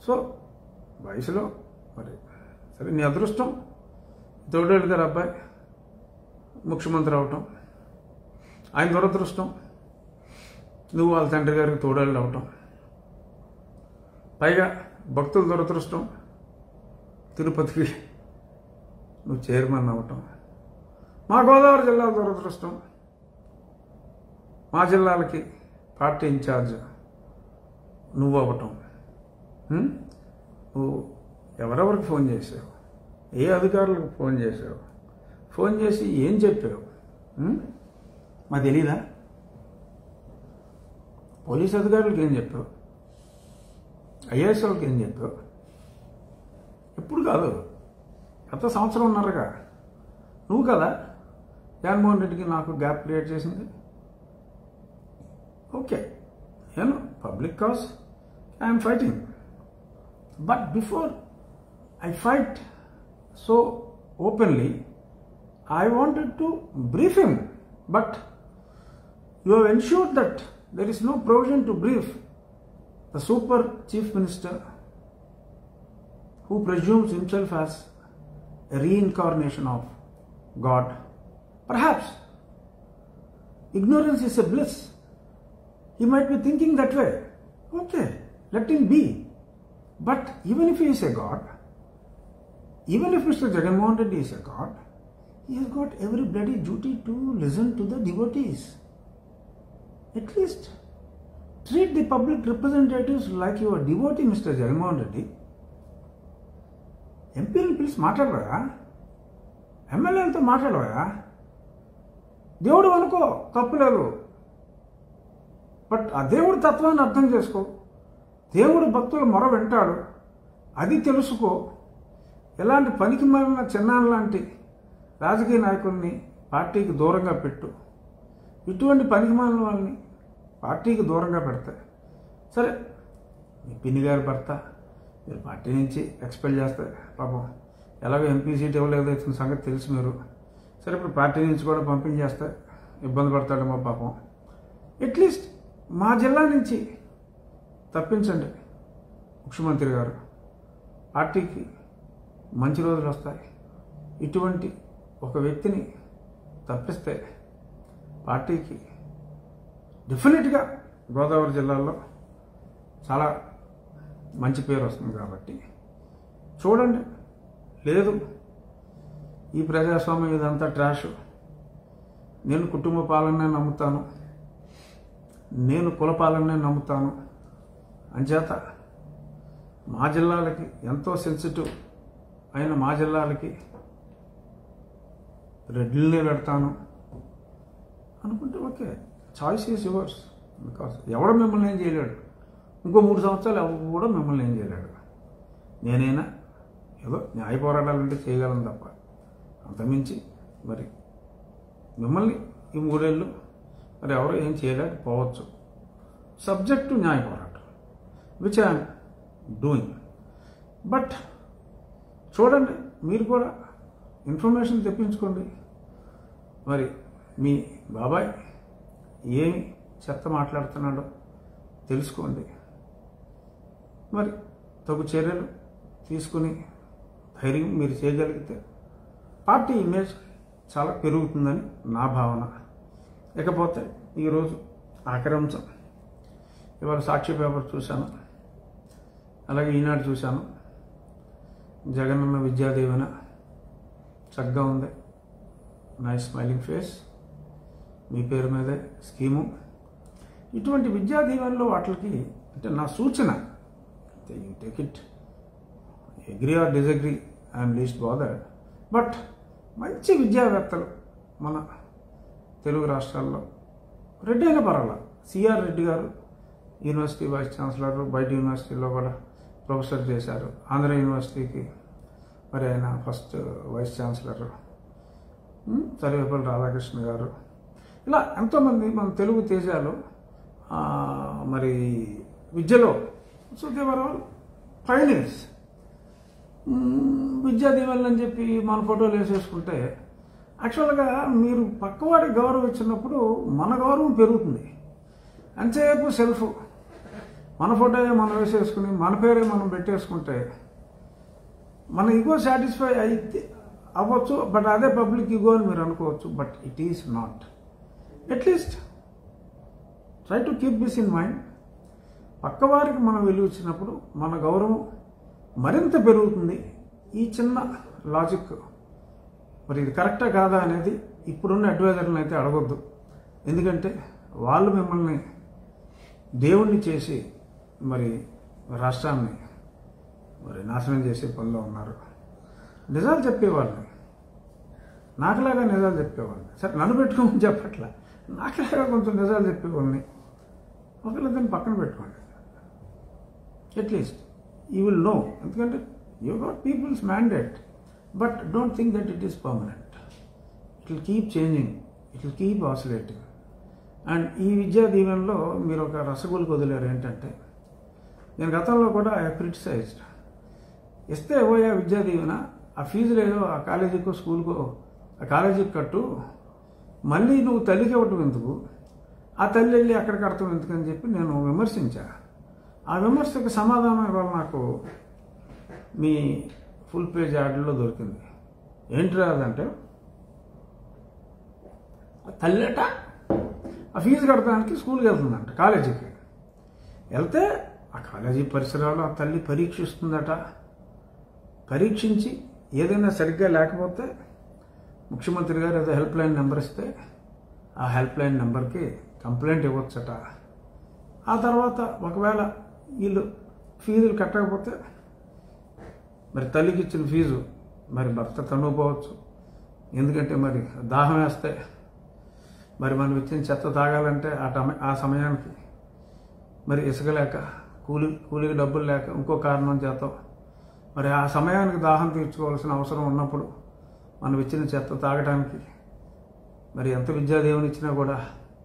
So వయసులో మరి సరే నీ అదృష్టం తోడేళ్ళు గారు అబ్బాయి ముఖ్యమంత్రి అవటం ఆయన దురదృష్టం నువ్వు వాళ్ళ తండ్రి గారికి తోడేళ్ళు అవటం పైగా భక్తుల దురదృష్టం తిరుపతికి నువ్వు చైర్మన్ అవటం మా గోదావరి జిల్లా దురదృష్టం మా జిల్లాలకి పార్టీ ఇన్ఛార్జ్ నువ్వు అవ్వటం హ్మ్? నువ్వు ఎవరెవరికి ఫోన్ చేసావు ఏ అధికారులకు ఫోన్ చేసావు ఫోన్ చేసి ఏం చెప్పావు హ్మ్? మా తెలీదా పోలీస్ అధికారులకు ఏం చెప్పావు ఐఏఎస్ వాళ్ళకి ఏం చెప్పావు ఎప్పుడు కాదు గత సంవత్సరం ఉన్నారుగా నువ్వు కదా జగన్మోహన్ రెడ్డికి నాకు గ్యాప్ క్రియేట్ చేసింది ఓకే నేను public cause I'm fighting but before I fight so openly I wanted to brief him but you have ensured that there is no provision to brief the super chief minister who presumes himself as a reincarnation of God. Perhaps ignorance is a bliss. He might be thinking that way. Okay, let him be. But even if he is a God, even if Mr. Jagannath Reddy is a God, he has got every bloody duty to listen to the devotees. At least treat the public representatives like your devotee, Mr. Jagannath Reddy. ఎంపీలను పిలిచి మాట్లాడరా ఎమ్మెల్యేలతో మాట్లాడవా దేవుడు అనుకో తప్పులేదు but ఆ దేవుడి తత్వాన్ని అర్థం చేసుకో దేవుడు భక్తుల మొర వింటాడు అది తెలుసుకో ఎలాంటి పనికి మాలిన చిన్నాన్న లాంటి రాజకీయ నాయకుల్ని పార్టీకి దూరంగా పెట్టు ఇటువంటి పనికి మాలిన వాళ్ళని పార్టీకి దూరంగా పెడతాయి సరే మీ పిన్ని గారి భర్త మీరు పార్టీ నుంచి ఎక్స్పెల్ చేస్తే పాపం ఎలాగో ఎంపీ సీట్ ఇవ్వలేదు ఇతని సంగతి తెలుసు మీరు సరే ఇప్పుడు పార్టీ నుంచి కూడా పంపించేస్తే ఇబ్బంది పడతాడేమో పాపం అట్లీస్ట్ మా జిల్లా నుంచి తప్పించండి ముఖ్యమంత్రి గారు పార్టీకి మంచి రోజులు వస్తాయి ఇటువంటి ఒక వ్యక్తిని తప్పిస్తే పార్టీకి డెఫినెట్గా గోదావరి జిల్లాలో చాలా మంచి పేరు వస్తుంది కాబట్టి చూడండి లేదు ఈ ప్రజాస్వామ్యం ఇదంతా ట్రాష్ నేను కుటుంబ పాలనే నమ్ముతాను నేను కుల పాలనే నమ్ముతాను అంచేత మా జిల్లాలకి ఎంతో సెన్సిటివ్ అయిన మా జిల్లాలకి రెడ్లనే పెడతాను అనుకుంటే okay choice is yours because ఎవడ మిమ్మల్ని ఏం చేయలేడు ఇంకో మూడు సంవత్సరాలు ఎవరు కూడా మిమ్మల్ని ఏం చేయలేడు నేనైనా ఏదో న్యాయ పోరాటాలంటే చేయగలను తప్ప అంతమించి మరి మిమ్మల్ని ఈ మూడేళ్ళు మరి ఎవరు ఏం చేయలేకపోవచ్చు సబ్జెక్ట్ టు న్యాయ పోరాటం విచ్ ఐఎమ్ డూయింగ్ బట్ చూడండి మీరు కూడా ఇన్ఫర్మేషన్ తెప్పించుకోండి మరి మీ బాబాయ్ ఏమి చెత్త మాట్లాడుతున్నాడో తెలుసుకోండి మరి తగు చర్యలు తీసుకుని ధైర్యం మీరు చేయగలిగితే పార్టీ ఇమేజ్ చాలా పెరుగుతుందని నా భావన ఇకపోతే ఈరోజు ఆఖరి అంశం ఇవాళ సాక్షి పేపర్ చూశాను అలాగే ఈనాడు చూశాను జగనన్న విద్యాదీవెన చక్కగా ఉంది నైస్ స్మైలింగ్ ఫేస్ మీ పేరు మీదే స్కీము ఇటువంటి విద్యా దీవెనలో వాటికి అంటే నా సూచన you take it agree or disagree I'm least bothered but మంచి విద్యావేత్తలు మన తెలుగు రాష్ట్రాల్లో రెడ్డి అయిన పర్వాలా సిఆర్ రెడ్డి గారు యూనివర్సిటీ వైస్ ఛాన్సలర్ బయట యూనివర్సిటీలో కూడా ప్రొఫెసర్ చేశారు ఆంధ్ర యూనివర్సిటీకి మరి ఆయన first vice chancellor um, Sarvepalli Radhakrishna garu ఇలా ఎంతోమంది మన తెలుగు తేజాలు ఆ, మరి విద్యలో సో దేవర్ ఆల్ పైనీర్స్ విద్యా దీవెనలు అని చెప్పి మన ఫోటోలు వేసేసుకుంటే యాక్చువల్గా మీరు పక్కవాడికి గౌరవం ఇచ్చినప్పుడు మన గౌరవం పెరుగుతుంది అంతసేపు సెల్ఫ్ మన ఫోటోయే మనం వేసేసుకుని మన పేరే మనం పెట్టేసుకుంటే మన ఈగో సాటిస్ఫై అయితే అవ్వచ్చు బట్ అదే పబ్లిక్ ఈగో అని మీరు అనుకోవచ్చు but it is not at least try to keep this in mind పక్కవారికి మనం విలువ ఇచ్చినప్పుడు మన గౌరవం మరింత పెరుగుతుంది ఈ చిన్న లాజిక్ మరి ఇది కరెక్టా కాదా అనేది ఇప్పుడున్న అడ్వైజర్లను అయితే అడగొద్దు ఎందుకంటే వాళ్ళు మిమ్మల్ని దేవుణ్ణి చేసి మరి రాష్ట్రాన్ని మరి నాశనం చేసే పనిలో ఉన్నారు నిజాలు చెప్పేవాళ్ళని నాకులాగా నిజాలు చెప్పేవాళ్ళని సరే నన్ను పెట్టుకోమని చెప్పట్లా నాకులాగా కొంచెం నిజాలు చెప్పేవాళ్ళని ఒకళ్ళిద్దరిని పక్కన పెట్టుకోండి అట్లీస్ట్ యూ విల్ నో ఎందుకంటే you got people's mandate but don't think that it is permanent it will keep changing it will keep oscillating and ఈ విద్యా దీవెనలో మీరు ఒక రసగుల్కి వదిలేరు ఏంటంటే నేను గతంలో కూడా ఐ క్రిటిసైజ్డ్ ఇస్తే పోయా విద్యా దీవెన ఆ ఫీజులు ఏదో ఆ కాలేజీకో స్కూల్కో ఆ కాలేజీకి కట్టు మళ్ళీ నువ్వు తల్లికి ఇవ్వటం ఎందుకు ఆ తల్లి వెళ్ళి అక్కడ కడతాం ఎందుకని చెప్పి నేను విమర్శించా ఆ విమర్శకు సమాధానం ఇవాళ నాకు మీ ఫుల్ పేజ్ యాడ్లో దొరికింది ఏంటి రాదంటే తల్లిట ఆ ఫీజు కడతానికి స్కూల్కి వెళ్తుందంట కాలేజీకి వెళ్తే ఆ కాలేజీ పరిసరాలు ఆ తల్లి పరీక్షిస్తుందట పరీక్షించి ఏదైనా సరిగ్గా లేకపోతే ముఖ్యమంత్రి గారు ఏదో హెల్ప్ లైన్ నెంబర్ ఇస్తే ఆ హెల్ప్ లైన్ నెంబర్కి కంప్లైంట్ ఇవ్వచ్చట ఆ తర్వాత ఒకవేళ వీళ్ళు ఫీజులు కట్టకపోతే మరి తల్లికి ఇచ్చిన ఫీజు మరి భర్త తనుకోవచ్చు ఎందుకంటే మరి దాహం వేస్తే మరి మనం ఇచ్చిన చెత్త తాగాలంటే ఆ టమ ఆ సమయానికి మరి ఇసుక లేక కూలి కూలికి డబ్బులు లేక ఇంకో కారణం చేత మరి ఆ సమయానికి దాహం తీర్చుకోవాల్సిన అవసరం ఉన్నప్పుడు మనం ఇచ్చిన చెత్త తాగడానికి మరి ఎంత విద్యాదేవుని ఇచ్చినా కూడా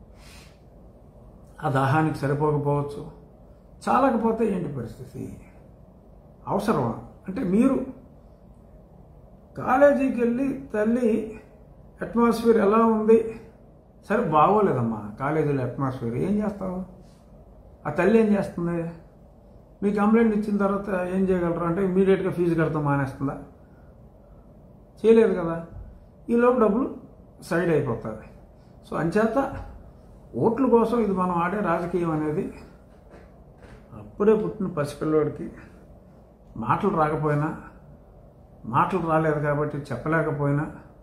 ఆ దాహానికి సరిపోకపోవచ్చు చాలకపోతే ఏంటి పరిస్థితి అవసరమా అంటే మీరు కాలేజీకి వెళ్ళి తల్లి అట్మాస్ఫియర్ ఎలా ఉంది సరే బాగోలేదమ్మా కాలేజీలో అట్మాస్ఫియర్ ఏం చేస్తావు ఆ తల్లి ఏం చేస్తుంది మీ కంప్లైంట్ ఇచ్చిన తర్వాత ఏం చేయగలరు అంటే ఇమీడియట్గా ఫీజు కడతాం మానేస్తుందా చేయలేదు కదా ఈలోపు డబ్బులు సైడ్ అయిపోతుంది సో అంచేత ఓట్ల కోసం ఇది మనం ఆడే రాజకీయం అనేది అప్పుడే పుట్టిన పసిపిల్లోడికి మాటలు రాకపోయినా మాటలు రాలేదు కాబట్టి చెప్పలేకపోయినా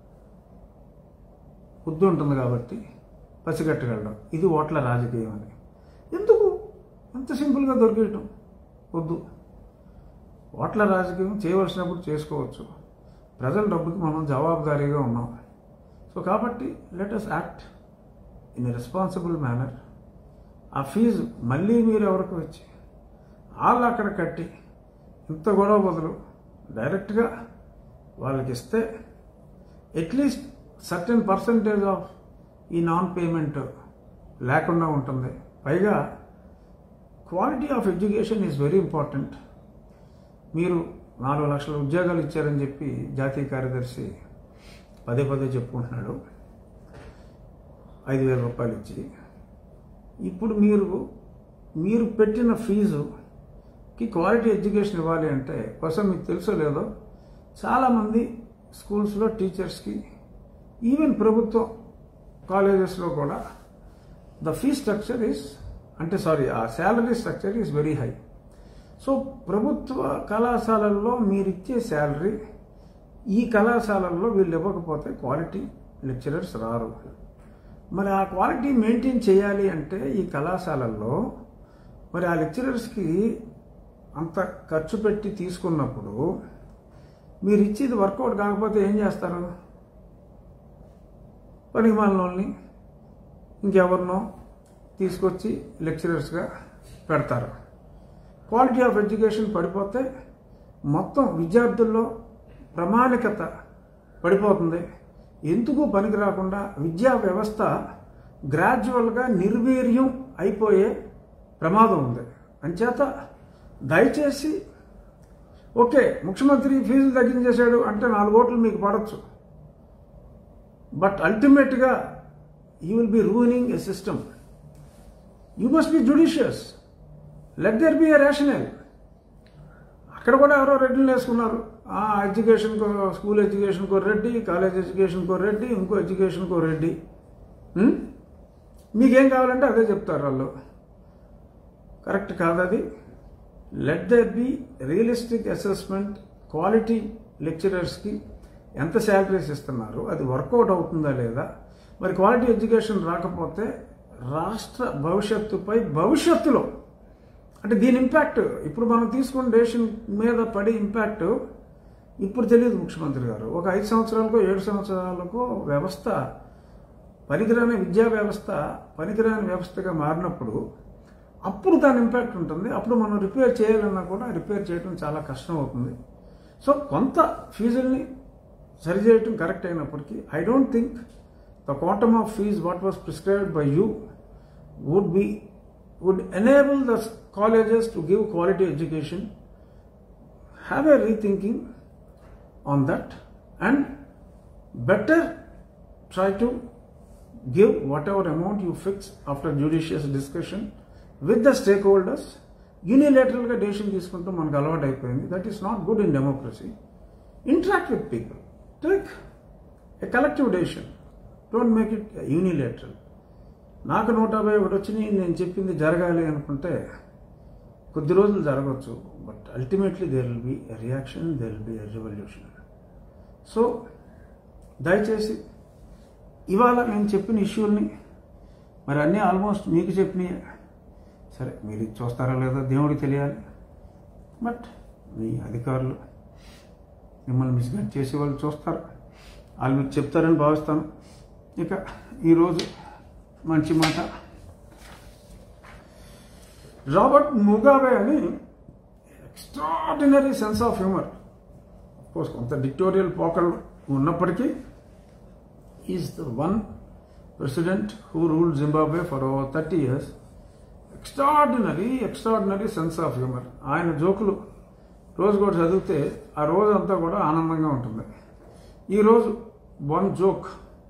బుద్ధి ఉంటుంది కాబట్టి పసిగట్టగలడం ఇది ఓట్ల రాజకీయం అని ఎందుకు అంత సింపుల్గా దొరికేయటం వద్దు ఓట్ల రాజకీయం చేయవలసినప్పుడు చేసుకోవచ్చు ప్రజల డబ్బుకి మనం జవాబుదారీగా ఉన్నాం సో కాబట్టి let us act in responsible manner ఆ ఫీజు మళ్ళీ మీరు ఎవరికి వచ్చి వాళ్ళు అక్కడ కట్టి ఇంత గొడవ బదులు డైరెక్ట్గా వాళ్ళకి ఇస్తే అట్లీస్ట్ సర్టెన్ పర్సంటేజ్ ఆఫ్ ఈ నాన్ పేమెంట్ లేకుండా ఉంటుంది పైగా quality of education is very important మీరు నాలుగు లక్షల ఉద్యోగాలు ఇచ్చారని చెప్పి జాతీయ కార్యదర్శి పదే పదే చెప్పుకుంటున్నాడు ఐదు వేల రూపాయలు ఇచ్చి ఇప్పుడు మీరు మీరు పెట్టిన ఫీజుకి క్వాలిటీ ఎడ్యుకేషన్ ఇవ్వాలి అంటే కోసం మీకు తెలుసో లేదో చాలామంది స్కూల్స్లో టీచర్స్కి ఈవెన్ ప్రభుత్వ కాలేజెస్లో కూడా ద ఫీ స్ట్రక్చర్ ఈస్ అంటే సారీ ఆ salary structure is very high so ప్రభుత్వ కళాశాలల్లో మీరు ఇచ్చే శాలరీ ఈ కళాశాలల్లో వీళ్ళు ఇవ్వకపోతే క్వాలిటీ లెక్చరర్స్ రారు మరి ఆ క్వాలిటీ మెయింటైన్ చేయాలి అంటే ఈ కళాశాలల్లో మరి ఆ లెక్చరర్స్కి అంత ఖర్చు పెట్టి తీసుకున్నప్పుడు మీరు ఇచ్చేది వర్కౌట్ కాకపోతే ఏం చేస్తారు పనికి వాళ్ళని ఇంకెవరినో తీసుకొచ్చి లెక్చరర్స్గా పెడతారు క్వాలిటీ ఆఫ్ ఎడ్యుకేషన్ పడిపోతే మొత్తం విద్యార్థుల్లో ప్రామాణికత పడిపోతుంది ఎందుకు పనికి రాకుండా విద్యా వ్యవస్థ గ్రాడ్యువల్గా నిర్వీర్యం అయిపోయే ప్రమాదం ఉంది అంచేత దయచేసి ఓకే ముఖ్యమంత్రి ఫీజులు తగ్గించేశాడు అంటే నాలుగు ఓట్లు మీకు పడవచ్చు బట్ అల్టిమేట్గా you will be running a system you must be judicious let there be a rational అక్కడ కూడా ఎవరో రెడ్డిని వేసుకున్నారు ఆ ఎడ్యుకేషన్కో స్కూల్ ఎడ్యుకేషన్కో రెడ్డి కాలేజ్ ఎడ్యుకేషన్కో రెడ్డి ఇంకో ఎడ్యుకేషన్కో రెడ్డి ఉం? మీకేం కావాలంటే అదే చెప్తారు వాళ్ళు కరెక్ట్ కాదది let there be realistic assessment quality లెక్చరర్స్కి ఎంత శాలరీస్ ఇస్తున్నారు అది వర్కౌట్ అవుతుందా లేదా మరి క్వాలిటీ ఎడ్యుకేషన్ రాకపోతే రాష్ట్ర భవిష్యత్తుపై భవిష్యత్తులో అంటే దీని ఇంపాక్ట్ ఇప్పుడు మనం తీసుకున్న డెసిషన్ మీద పడే ఇంపాక్ట్ ఇప్పుడు తెలియదు ముఖ్యమంత్రి గారు ఒక ఐదు సంవత్సరాలకో ఏడు సంవత్సరాలకో వ్యవస్థ పనికిరాని విద్యా వ్యవస్థ పనికిరాని వ్యవస్థగా మారినప్పుడు అప్పుడు దాని ఇంపాక్ట్ ఉంటుంది అప్పుడు మనం రిపేర్ చేయాలన్నా కూడా రిపేర్ చేయడం చాలా కష్టం అవుతుంది సో కొంత ఫీజుల్ని సరిచేయటం కరెక్ట్ అయినప్పటికీ I don't think the quantum of fees what was prescribed by you would be would enable the colleges to give quality education have a rethinking on that and better try to give whatever amount you fix after judicious discussion with the stakeholders యూనిలేటరల్గా decision తీసుకుంటూ మనకు అలవాటు అయిపోయింది that is not good in democracy interact with people take a collective decision don't make it unilateral నాకు నూట యాభై ఒకటి వచ్చినాయి నేను చెప్పింది జరగాలి అనుకుంటే కొద్ది రోజులు జరగవచ్చు but ultimately there will be a reaction there will be a revolution so దయచేసి ఇవాళ నేను చెప్పిన ఇష్యూల్ని మరి అన్నీ ఆల్మోస్ట్ మీకు చెప్పినాయి సరే మీరు ఇది చూస్తారా లేదా దేవుడికి తెలియాలి బట్ మీ అధికారులు మిమ్మల్ని మిస్గైడ్ చేసే వాళ్ళు చూస్తారు వాళ్ళు మీకు చెప్తారని భావిస్తాను ఇక ఈరోజు మంచి మాట రాబర్ట్ ముగాబే అని extraordinary sense of humour course కొంత డిక్టోరియల్ పోకళ్ళు ఉన్నప్పటికీ is the one president who rule Zimbabwe for over thirty years extraordinary extraordinary sense of humour ఆయన జోకులు రోజు కూడా చదివితే ఆ రోజు అంతా కూడా ఆనందంగా ఉంటుంది ఈరోజు one joke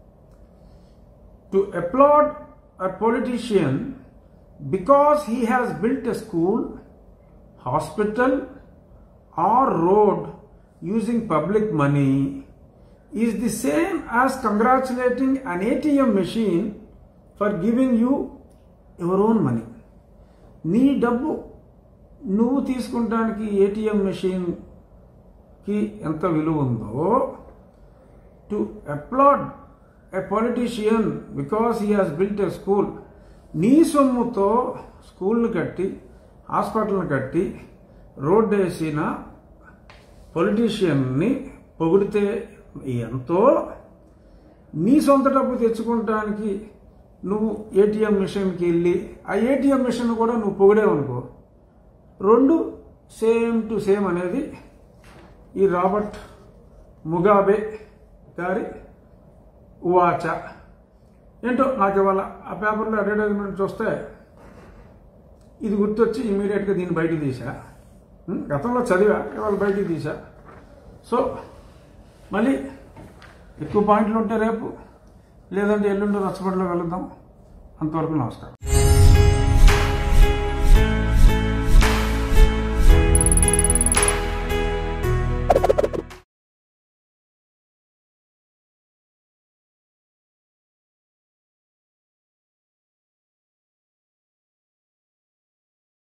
to applaud a politician because he has built a school hospital or road using public money is the same as congratulating an ATM machine for giving you your own money. నీ డబ్బు నువ్వు తీసుకుంటానికి ATM మెషిన్కి ఎంత విలువ ఉందో to applaud a politician because he has built a school నీ సొమ్ముతో స్కూల్ని కట్టి హాస్పిటల్ని కట్టి రోడ్డు వేసిన పొలిటీషియన్ని పొగిడితే ఎంతో నీ సొంత డబ్బు తెచ్చుకోవటానికి నువ్వు ఏటీఎం మిషన్కి వెళ్ళి ఆ ఏటీఎం మిషన్ కూడా నువ్వు పొగిడేవనుకో రెండు సేమ్ టు సేమ్ అనేది ఈ రాబర్ట్ ముగాబే గారి ఉవాచ ఏంటో నాకు ఇవాళ ఆ పేపర్లో అడ్వర్టైజ్మెంట్ చూస్తే ఇది గుర్తొచ్చి ఇమీడియట్గా దీన్ని బయటకు తీసా ఉం, గతంలో చదివా ఇవాళ బయటికి తీసా సో మళ్ళీ ఎక్కువ పాయింట్లు ఉంటే రేపు లేదంటే ఎల్లుండి రచ్చబడిలో వెళుద్దాం అంతవరకు నమస్కారం